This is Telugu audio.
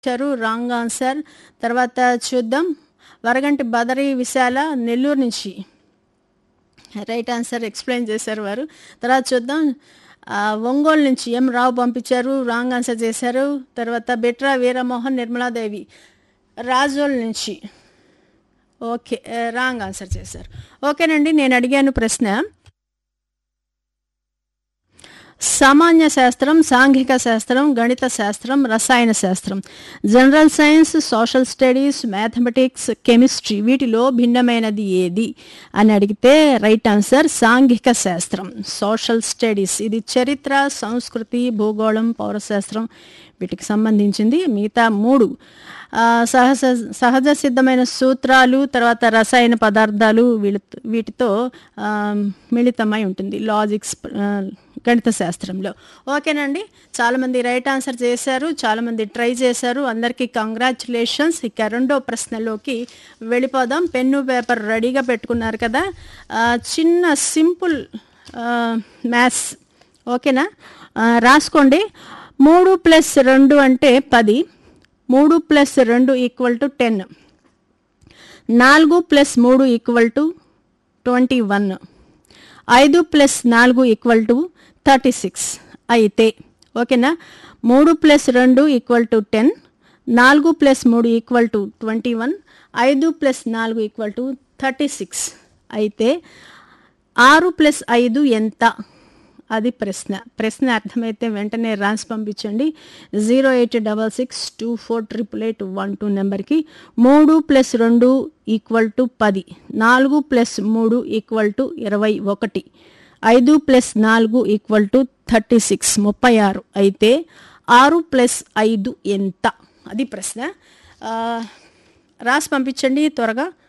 ఇచ్చారు రాంగ్ ఆన్సర్ తర్వాత చూద్దాం వరగంటి బదరి విశాల నెల్లూరు నుంచి రైట్ ఆన్సర్ ఎక్స్ప్లెయిన్ చేశారు వారు తర్వాత చూద్దాం ఆ, ఒంగోలు నుంచి ఎం రావు పంపించారు రాంగ్ ఆన్సర్ చేశారు తర్వాత బిట్రా వీరమోహన్ నిర్మలాదేవి రాజోల్ నుంచి ఓకే రాంగ్ ఆన్సర్ చేశారు ఓకేనండి నేను అడిగాను ప్రశ్న సామాన్య శాస్త్రం సాంఘిక శాస్త్రం గణిత శాస్త్రం రసాయన శాస్త్రం general science social studies mathematics chemistry వీటిలో భిన్నమైనది ఏది అని అడిగితే రైట్ ఆన్సర్ సాంఘిక శాస్త్రం సోషల్ స్టడీస్ ఇది చరిత్ర సంస్కృతి భూగోళం పౌరశాస్త్రం వీటికి సంబంధించింది మిగతా మూడు ఆ, సహజ సహజ సిద్ధమైన సూత్రాలు తర్వాత రసాయన పదార్థాలు వీళ్ళ వీటితో ఆ, మిళితమై ఉంటుంది లాజిక్స్ ఆ, గణిత శాస్త్రంలో ఓకేనండి చాలామంది రైట్ ఆన్సర్ చేశారు చాలామంది ట్రై చేశారు అందరికీ కంగ్రాచులేషన్స్ ఇక రెండో ప్రశ్నలోకి వెళ్ళిపోదాం పెన్ను పేపర్ రెడీగా పెట్టుకున్నారు కదా ఆ, చిన్న సింపుల్ మ్యాథ్స్ ఓకేనా ఆ, రాసుకోండి మూడు ప్లస్ రెండు అంటే పది మూడు ప్లస్ రెండు ఈక్వల్ టు టెన్ నాలుగు ప్లస్ మూడు ఈక్వల్ టు ట్వంటీ వన్ ఐదు ప్లస్ నాలుగు ఈక్వల్ టు థర్టీ సిక్స్ అయితే ఓకేనా మూడు ప్లస్ రెండు ఈక్వల్ టు టెన్ నాలుగు ప్లస్ మూడు ఈక్వల్ టు ట్వంటీ వన్ ఐదు ప్లస్ నాలుగు ఈక్వల్ టు థర్టీ సిక్స్ అయితే ఆరు ప్లస్ ఐదు ఎంత అది ప్రశ్న ప్రశ్న అర్థమైతే వెంటనే రాసి పంపించండి zero eight double six two four triple eight one two నెంబర్కి మూడు ప్లస్ రెండు ఈక్వల్ టు పది నాలుగు ప్లస్ మూడు ఈక్వల్ టు ఇరవై ఒకటి ఐదు ప్లస్ నాలుగు ఈక్వల్ టు థర్టీ సిక్స్ ముప్పై ఆరు అయితే ఆరు ప్లస్ ఐదు ఎంత అది ప్రశ్న ఆ, రాసి పంపించండి త్వరగా